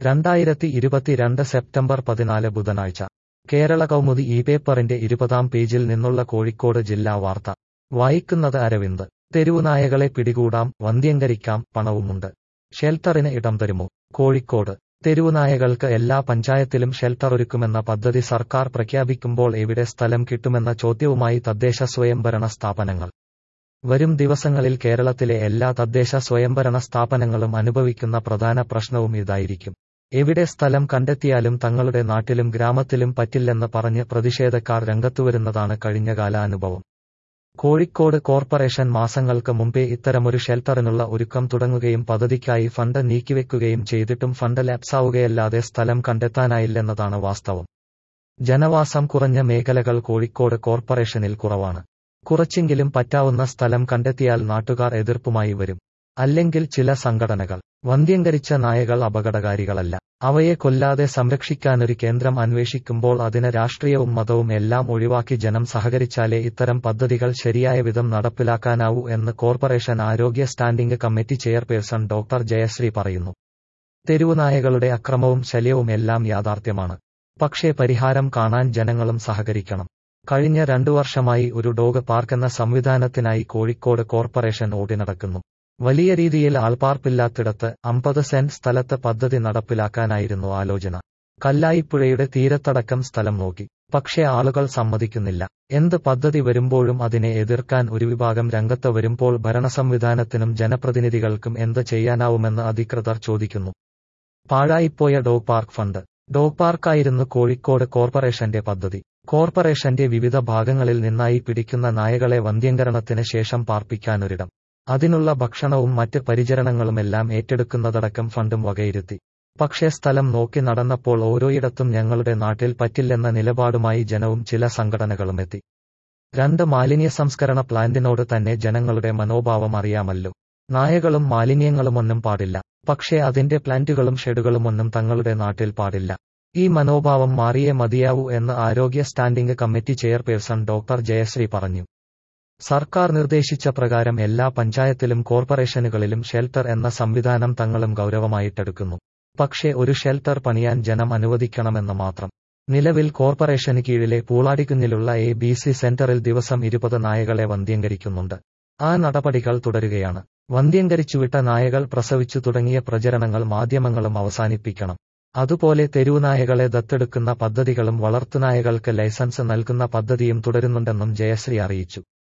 രണ്ടായിരത്തി ഇരുപത്തിരണ്ട് സെപ്റ്റംബർ പതിനാല് ബുധനാഴ്ച കേരള കൗമുദി ഈ പേപ്പറിന്റെ ഇരുപതാം പേജിൽ നിന്നുള്ള കോഴിക്കോട് ജില്ലാ വാർത്ത വായിക്കുന്നത് അരവിന്ദ് തെരുവുനായകളെ പിടികൂടാം വന്ധ്യംകരിക്കാം പണവുമുണ്ട് ഷെൽട്ടറിന് ഇടം തരുമോ കോഴിക്കോട് തെരുവുനായകൾക്ക് എല്ലാ പഞ്ചായത്തിലും ഷെൽട്ടർ ഒരുക്കുമെന്ന പദ്ധതി സർക്കാർ പ്രഖ്യാപിക്കുമ്പോൾ എവിടെ സ്ഥലം കിട്ടുമെന്ന ചോദ്യവുമായി തദ്ദേശ സ്വയംഭരണ സ്ഥാപനങ്ങൾ വരും ദിവസങ്ങളിൽ കേരളത്തിലെ എല്ലാ തദ്ദേശ സ്വയംഭരണ സ്ഥാപനങ്ങളും അനുഭവിക്കുന്ന പ്രധാന പ്രശ്നവും ഇതായിരിക്കും എവിടെ സ്ഥലം കണ്ടെത്തിയാലും തങ്ങളുടെ നാട്ടിലും ഗ്രാമത്തിലും പറ്റില്ലെന്ന് പറഞ്ഞ് പ്രതിഷേധക്കാർ രംഗത്തുവരുന്നതാണ് കഴിഞ്ഞകാല അനുഭവം കോഴിക്കോട് കോർപ്പറേഷൻ മാസങ്ങൾക്ക് മുമ്പേ ഇത്തരമൊരു ഷെൽട്ടറിനുള്ള ഒരുക്കം തുടങ്ങുകയും പദ്ധതിക്കായി ഫണ്ട് നീക്കിവെക്കുകയും ചെയ്തിട്ടും ഫണ്ട് ലാപ്സാവുകയല്ലാതെ സ്ഥലം കണ്ടെത്താനായില്ലെന്നതാണ് വാസ്തവം ജനവാസം കുറഞ്ഞ മേഖലകൾ കോഴിക്കോട് കോർപ്പറേഷനിൽ കുറവാണ് കുറച്ചെങ്കിലും പറ്റാവുന്ന സ്ഥലം കണ്ടെത്തിയാൽ നാട്ടുകാർ എതിർപ്പുമായി വരും അല്ലെങ്കിൽ ചില സംഘടനകൾ വന്ധ്യംകരിച്ച നായകൾ അപകടകാരികളല്ല അവയെ കൊല്ലാതെ സംരക്ഷിക്കാനൊരു കേന്ദ്രം അന്വേഷിക്കുമ്പോൾ അതിന് രാഷ്ട്രീയവും മതവും എല്ലാം ഒഴിവാക്കി ജനം സഹകരിച്ചാലേ ഇത്തരം പദ്ധതികൾ ശരിയായ വിധം നടപ്പിലാക്കാനാവൂ എന്ന് കോർപ്പറേഷൻ ആരോഗ്യ standing committee chairperson doctor Jayasree പറയുന്നു തെരുവുനായകളുടെ അക്രമവും ശല്യവും എല്ലാം യാഥാർത്ഥ്യമാണ് പക്ഷേ പരിഹാരം കാണാൻ ജനങ്ങളും സഹകരിക്കണം കഴിഞ്ഞ രണ്ടു വർഷമായി ഒരു ഡോഗ് പാർക്ക് എന്ന സംവിധാനത്തിനായി കോഴിക്കോട് കോർപ്പറേഷൻ ഓടി നടക്കുന്നു വലിയ രീതിയിൽ ആൾപ്പാർപ്പില്ലാത്തിടത്ത് അമ്പത് സെന്റ് സ്ഥലത്ത് പദ്ധതി നടപ്പിലാക്കാനായിരുന്നു ആലോചന കല്ലായിപ്പുഴയുടെ തീരത്തടക്കം സ്ഥലം നോക്കി പക്ഷേ ആളുകൾ സമ്മതിക്കുന്നില്ല എന്ത് പദ്ധതി വരുമ്പോഴും അതിനെ എതിർക്കാൻ ഒരു വിഭാഗം രംഗത്ത് വരുമ്പോൾ ഭരണസംവിധാനത്തിനും ജനപ്രതിനിധികൾക്കും എന്ത് ചെയ്യാനാവുമെന്ന് അധികൃതർ ചോദിക്കുന്നു പാഴായിപ്പോയ ഡോഗ് പാർക്ക് ഫണ്ട് ഡോഗ് പാർക്കായിരുന്നു കോഴിക്കോട് കോർപ്പറേഷന്റെ പദ്ധതി കോർപ്പറേഷന്റെ വിവിധ ഭാഗങ്ങളിൽ നിന്നായി പിടിക്കുന്ന നായകളെ വന്ധ്യംകരണത്തിന് ശേഷം പാർപ്പിക്കാനൊരിടം അതിനുള്ള ഭക്ഷണവും മറ്റ് പരിചരണങ്ങളുമെല്ലാം ഏറ്റെടുക്കുന്നതടക്കം ഫണ്ടും വകയിരുത്തി പക്ഷേ സ്ഥലം നോക്കി നടന്നപ്പോൾ ഓരോയിടത്തും ഞങ്ങളുടെ നാട്ടിൽ പറ്റില്ലെന്ന നിലപാടുമായി ജനവും ചില സംഘടനകളും എത്തി രണ്ട് മാലിന്യ സംസ്കരണ പ്ലാന്റിനോട് തന്നെ ജനങ്ങളുടെ മനോഭാവം അറിയാമല്ലോ നായകളും മാലിന്യങ്ങളുമൊന്നും പാടില്ല പക്ഷേ അതിന്റെ പ്ലാന്റുകളും ഷെഡുകളുമൊന്നും തങ്ങളുടെ നാട്ടിൽ പാടില്ല ഈ മനോഭാവം മാറിയേ മതിയാവൂ എന്ന് ആരോഗ്യ standing committee chairperson doctor Jayasree പറഞ്ഞു സർക്കാർ നിർദ്ദേശിച്ച പ്രകാരം എല്ലാ പഞ്ചായത്തിലും കോർപ്പറേഷനുകളിലും ഷെൽട്ടർ എന്ന സംവിധാനം തങ്ങളും ഗൗരവമായിട്ടെടുക്കുന്നു പക്ഷേ ഒരു ഷെൽട്ടർ പണിയാൻ ജനം അനുവദിക്കണമെന്ന് മാത്രം നിലവിൽ കോർപ്പറേഷന് കീഴിലെ പൂളാടിക്കുന്നിലുള്ള എ ബി സി സെന്ററിൽ ദിവസം ഇരുപത് നായകളെ വന്ധ്യംകരിക്കുന്നുണ്ട് ആ നടപടികൾ തുടരുകയാണ് വന്ധ്യംകരിച്ചുവിട്ട നായകൾ പ്രസവിച്ചു തുടങ്ങിയ പ്രചരണങ്ങൾ മാധ്യമങ്ങളും അവസാനിപ്പിക്കണം അതുപോലെ തെരുവുനായകളെ ദത്തെടുക്കുന്ന പദ്ധതികളും വളർത്തുനായകൾക്ക് ലൈസൻസ് നൽകുന്ന പദ്ധതിയും തുടരുന്നുണ്ടെന്നും ജയശ്രീ അറിയിച്ചു